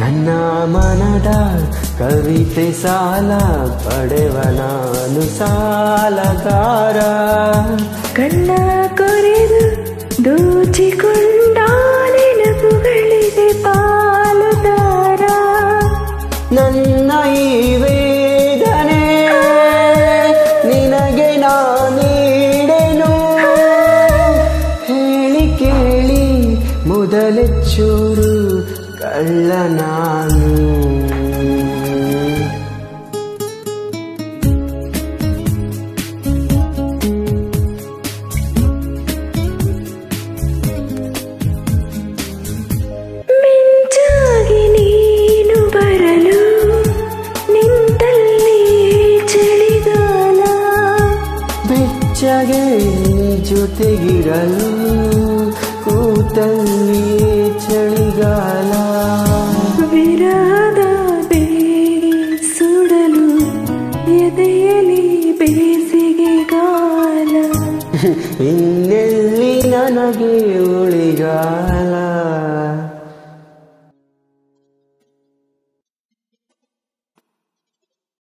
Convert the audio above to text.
ನನ್ನ ಮನದ ಕವಿತೆ ಸಾಲ ಪಡೆವ ನಾನು ಸಾಲಗಾರ ಕಣ್ಣ ಕೊರೆದು ದೋಚಿಕೊಂಡ ನೆನಪುಗಳಿಗೆ ಪಾಲುದಾರ ನನ್ನ ಈ ವೇದನೆ ನಿನಗೆ ನಾನೀಡೆನು ಹೇಳಿ ಕೇಳಿ ಮೊದಲೆಚ್ಚೂರು ಕಳ್ಳ ನಾನು ಮಿಂಚಾಗಿ ನೀನು ಬರಲು ನಿಂತಲ್ಲಿ ಚಳಿಗಾಲ ಬೆಚ್ಚಗೆ ಜೊತೆಗಿರಲು ಕೂತಲ್ಲಿ ಚಳಿಗಾಲ ವಿರಾದ ಬೇಗೆ ಸುಡಲು ಎದೆಯಲಿ ಬೇಸಿಗೆಗಾಲ ಇನ್ನೆಲ್ಲಿ ನನಗೆ ಉಳಿಗಾಲ